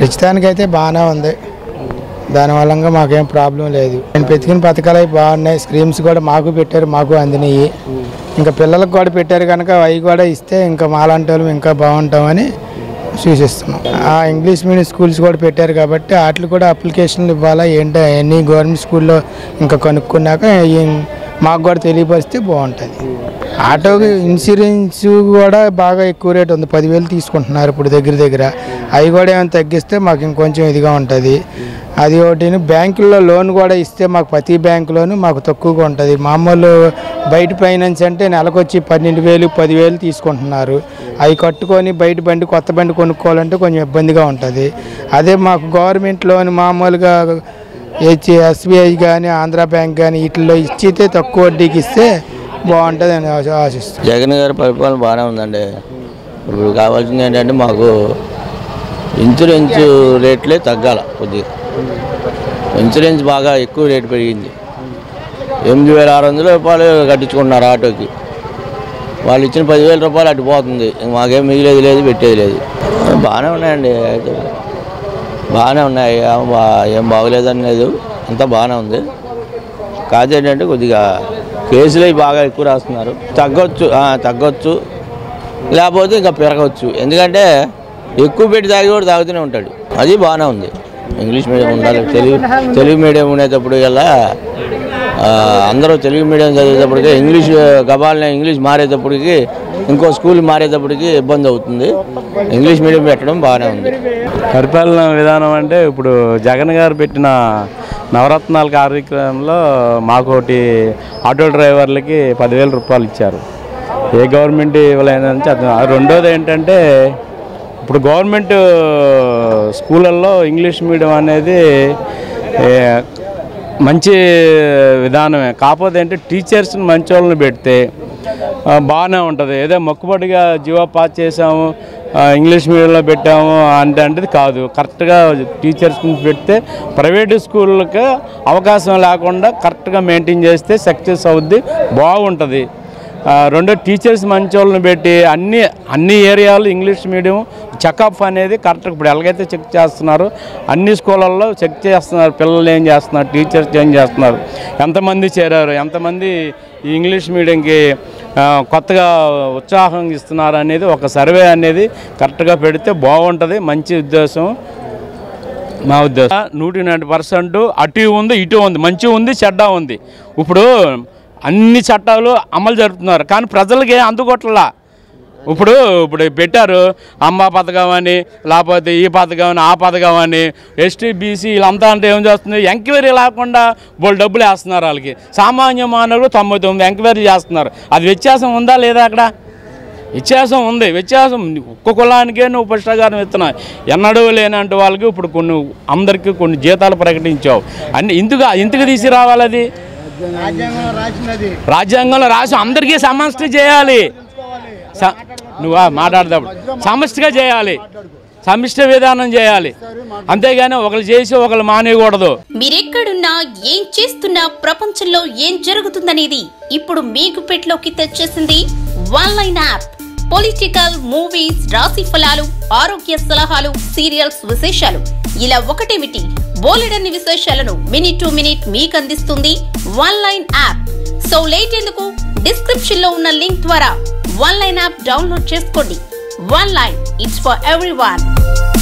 ప్రస్తుతానికైతే బాగానే ఉంది దానివల్ల మాకేం ప్రాబ్లం లేదు నేను పెతికిన పథకాలు అవి బాగున్నాయి స్క్రీమ్స్ కూడా మాకు పెట్టారు మాకు అందినాయి ఇంకా పిల్లలకు కూడా పెట్టారు కనుక అవి కూడా ఇస్తే ఇంకా మాలాంటి వాళ్ళం ఇంకా బాగుంటామని సూచిస్తున్నాం ఆ ఇంగ్లీష్ మీడియం స్కూల్స్ కూడా పెట్టారు కాబట్టి వాటికి కూడా అప్లికేషన్లు ఇవ్వాలా ఏంటో అవన్నీ గవర్నమెంట్ స్కూల్లో ఇంకా కనుక్కున్నాక ఈ- మాకు కూడా తెలియపరిస్తే బాగుంటుంది ఆటోకి ఇన్సూరెన్స్ కూడా బాగా ఎక్కువ రేట్ ఉంది పదివేలు తీసుకుంటున్నారు ఇప్పుడు దగ్గర దగ్గర అవి కూడా ఏమైనా తగ్గిస్తే మాకు ఇంకొంచెం ఇదిగా ఉంటుంది అది ఒకటి బ్యాంకుల్లో లోన్ కూడా ఇస్తే మాకు ప్రతి బ్యాంకులోనూ మాకు తక్కువగా ఉంటుంది మామూలు బయట ఫైనాన్స్ అంటే నెలకు వచ్చి పన్నెండు వేలు పదివేలు తీసుకుంటున్నారు అవి కట్టుకొని బయట బండి కొత్త బండి కొనుక్కోవాలంటే కొంచెం ఇబ్బందిగా ఉంటుంది అదే మాకు గవర్నమెంట్ లోన్ మామూలుగా హెచ్ ఎస్బీఐ కానీ ఆంధ్ర బ్యాంక్ కానీ వీటిల్లో ఇచ్చితే తక్కువ వడ్డీకి ఇస్తే బాగుంటుంది అని ఆశ- ఆశిస్తున్నాను జగన్ గారి పరిపాలన బాగానే ఉందండి ఇప్పుడు కావాల్సింది ఏంటంటే మాకు ఇన్సూరెన్స్ రేట్లే తగ్గాల కొద్దిగా ఇన్సూరెన్స్ బాగా ఎక్కువ రేటు పెరిగింది ఎనిమిది వేల ఆరు వందల రూపాయలు కట్టించుకుంటున్నారు ఆటోకి వాళ్ళు ఇచ్చిన పదివేల రూపాయలు అటు పోతుంది ఇంక మాకేం మిగిలేదు లేదు పెట్టేది లేదు బాగానే ఉన్నాయండి అయితే బాగానే ఉన్నాయి ఏం బా- ఏం బాగోలేదని లేదు అంతా బాగానే ఉంది కాదు ఏంటంటే కొద్దిగా కేసులు అవి బాగా ఎక్కువ రాస్తున్నారు తగ్గొచ్చు ఆ, తగ్గొచ్చు లేకపోతే ఇంకా పెరగవచ్చు ఎందుకంటే ఎక్కువ పెట్టి తాగి కూడా తాగుతూనే ఉంటాడు అది బాగానే ఉంది ఇంగ్లీష్ మీడియం ఉండాలి తెలుగు తెలుగు మీడియం ఉండేటప్పుడు కల్లా ఆ, అందరూ తెలుగు మీడియం చదివేటప్పటికి ఇంగ్లీష్ గబాలనే ఇంగ్లీష్ మారేటప్పటికి ఇంకో స్కూల్ మారేటప్పటికి ఇబ్బంది అవుతుంది ఇంగ్లీష్ మీడియం పెట్టడం బాగానే ఉంది పరిపాలన విధానం అంటే ఇప్పుడు జగన్ గారు పెట్టిన నవరత్నాల కార్యక్రమంలో మాకోటి ఆటో డ్రైవర్లకి పదివేల రూపాయలు ఇచ్చారు ఏ గవర్నమెంట్ ఇవ్వలేదని అర్థం ఆ రెండోది ఏంటంటే ఇప్పుడు గవర్నమెంట్ స్కూళ్ళల్లో ఇంగ్లీష్ మీడియం అనేది ఏ, మంచి విధానమే కాకపోతే ఏంటి టీచర్స్ని మంచి వాళ్ళని పెడితే ఆ, బాగానే ఉంటుంది ఏదో మొక్కుబడిగా జీవో పాస్ చేసాము ఆ, ఇంగ్లీష్ మీడియంలో పెట్టాము అంటే అంటే కాదు కరెక్ట్గా టీచర్స్ పెడితే ప్రైవేట్ స్కూళ్ళకి అవకాశం లేకుండా కరెక్ట్గా మెయింటైన్ చేస్తే సక్సెస్ అవుద్ది బాగుంటుంది ఆ, రెండో టీచర్స్ మంచి వాళ్ళని పెట్టి అన్ని అన్ని ఏరియాలు ఇంగ్లీష్ మీడియం చెకప్ అనేది కరెక్ట్ ఇప్పుడు ఎలాగైతే చెక్ చేస్తున్నారో అన్ని స్కూళ్ళల్లో చెక్ చేస్తున్నారు పిల్లలు ఏం చేస్తున్నారు టీచర్స్ ఏం చేస్తున్నారు ఎంతమంది చేరారు ఎంతమంది ఈ ఇంగ్లీష్ మీడియంకి ఆ, కొత్తగా ఉత్సాహం ఇస్తున్నారు అనేది ఒక సర్వే అనేది కరెక్ట్గా పెడితే బాగుంటుంది మంచి ఉద్దేశం మా ఉద్దేశం నూటి నైంటీ పర్సెంట్ అటు ఉంది ఇటు ఉంది మంచి ఉంది చెడ్డ ఉంది ఇప్పుడు అన్ని చట్టాలు అమలు జరుపుతున్నారు కానీ ప్రజలకి అందుకోట్లా ఇప్పుడు ఇప్పుడు పెట్టారు అమ్మ పథకం అని లేకపోతే ఈ పథకం అని ఆ పథకం అని ఎస్టీ బీసీ వీళ్ళంతా అంటే ఏం చేస్తుంది ఎంక్వైరీ లేకుండా వాళ్ళు డబ్బులు వేస్తున్నారు వాళ్ళకి సామాన్య మానవుడు తొంభై తొమ్మిది ఎంక్వైరీ చేస్తున్నారు అది వ్యత్యాసం ఉందా లేదా అక్కడ వ్యత్యాసం ఉంది వ్యత్యాసం ఒక్క కులానికే నువ్వు పుస్తకాన్ని ఇస్తున్నావు ఎన్నడూ లేనంటే వాళ్ళకి ఇప్పుడు కొన్ని అందరికీ కొన్ని జీతాలు ప్రకటించావు అన్ని ఇందుకు ఇందుకు తీసుకురావాలి అది రాజ్యాంగంలో రాసి అందరికీ సమష్టి చేయాలి స- నువ్వు మాట్లాడదాప్పుడు సమష్టిగా చేయాలి సమిష్టి విధానం చేయాలి అంతేగాని ఒకరు చేసి ఒకరు మానేయకూడదు మీరెక్కడున్నా ఏం చేస్తున్నా ప్రపంచంలో ఏం జరుగుతుందనేది ఇప్పుడు మీకు పెట్లోకి తెచ్చేసింది one line app political movies రాశి ఫలాలు ఆరోగ్య సలహాలు సీరియల్స్ విశేషాలు ఇలా ఒకటేమిటి బోలెడన్ని విశేషాలను మినిట్ టు మినిట్ మీకు అందిస్తుంది one line app so late ఎందుకు డిస్క్రిప్షన్ లో ఉన్న లింక్ ద్వారా వన్ లైన్ యాప్ డౌన్లోడ్ చేసుకోండి one line it's for every